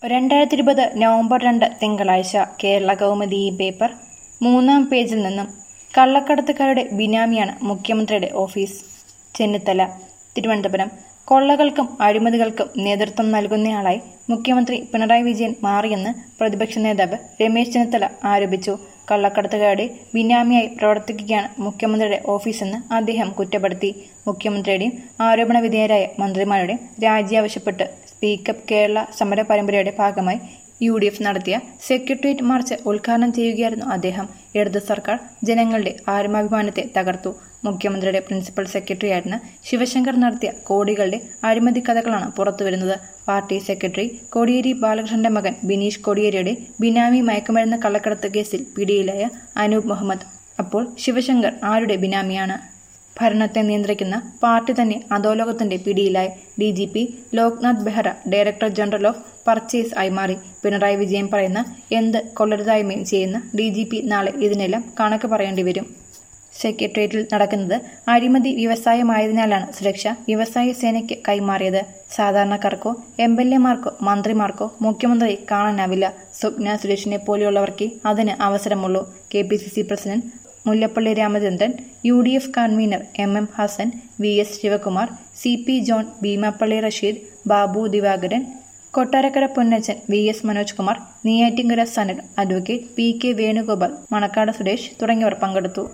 രണ്ടായിരത്തി ഇരുപത് നവംബർ രണ്ട് തിങ്കളാഴ്ച കേരള കൗമുദി ഈ പേപ്പർ മൂന്നാം പേജിൽ നിന്നും കള്ളക്കടത്തുകാരുടെ ബിനാമിയാണ് മുഖ്യമന്ത്രിയുടെ ഓഫീസ് ചെന്നിത്തല തിരുവനന്തപുരം കൊള്ളകൾക്കും അഴിമതികൾക്കും നേതൃത്വം നൽകുന്നയാളായി മുഖ്യമന്ത്രി പിണറായി വിജയൻ മാറിയെന്ന് പ്രതിപക്ഷ നേതാവ് രമേശ് ചെന്നിത്തല ആരോപിച്ചു കള്ളക്കടത്തുകാരുടെ ബിനാമിയായി പ്രവർത്തിക്കുകയാണ് മുഖ്യമന്ത്രിയുടെ ഓഫീസെന്ന് അദ്ദേഹം കുറ്റപ്പെടുത്തി മുഖ്യമന്ത്രിയുടെയും ആരോപണ വിധേയരായ മന്ത്രിമാരുടെയും രാജി ആവശ്യപ്പെട്ട് സ്പീക്കപ്പ് കേരള സമര പരമ്പരയുടെ ഭാഗമായി യു ഡി എഫ് നടത്തിയ സെക്രട്ടേറിയറ്റ് മാർച്ച് ഉദ്ഘാടനം ചെയ്യുകയായിരുന്നു അദ്ദേഹം ഇടത് സർക്കാർ ജനങ്ങളുടെ ആത്മാഭിമാനത്തെ തകർത്തു മുഖ്യമന്ത്രിയുടെ പ്രിൻസിപ്പൽ സെക്രട്ടറിയായിരുന്ന ശിവശങ്കർ നടത്തിയ കോടികളുടെ അഴിമതി കഥകളാണ് പുറത്തുവരുന്നത് പാർട്ടി സെക്രട്ടറി കോടിയേരി ബാലകൃഷ്ണന്റെ മകൻ ബിനീഷ് കോടിയേരിയുടെ ബിനാമി മയക്കുമരുന്ന് കള്ളക്കടത്ത് കേസിൽ പിടിയിലായ അനൂപ് മുഹമ്മദ് അപ്പോൾ ശിവശങ്കർ ആരുടെ ബിനാമിയാണ് ഭരണത്തെ നിയന്ത്രിക്കുന്ന പാർട്ടി തന്നെ അധോലോകത്തിന്റെ പിടിയിലായി D G P Loknath Behera director general of purchase ആയി മാറി പിണറായി വിജയൻ പറയുന്ന എന്ത് കൊള്ളരുതായ്മയും ചെയ്യുന്ന ഡി ജി പി നാളെ ഇതിനെല്ലാം കണക്ക് പറയേണ്ടി വരും സെക്രട്ടേറിയറ്റിൽ നടക്കുന്നത് അഴിമതി വ്യവസായമായതിനാലാണ് സുരക്ഷ വ്യവസായ സേനയ്ക്ക് കൈമാറിയത് സാധാരണക്കാർക്കോ എം എൽ എമാർക്കോ മന്ത്രിമാർക്കോ മുഖ്യമന്ത്രി കാണാനാവില്ല സ്വപ്ന സുരേഷിനെ പോലെയുള്ളവർക്ക് അതിന് അവസരമുള്ളൂ K P C C president Mullappally Ramachandran U D F convener M M Hassan V S Sivakumar C P John Bheemapally Rasheed Babu Divakaran Kottarakkara Ponnachan V S Manoj Kumar Neyyattinkara Sanal advocate P K Venugopal Manakkad Suresh തുടങ്ങിയവർ പങ്കെടുത്തു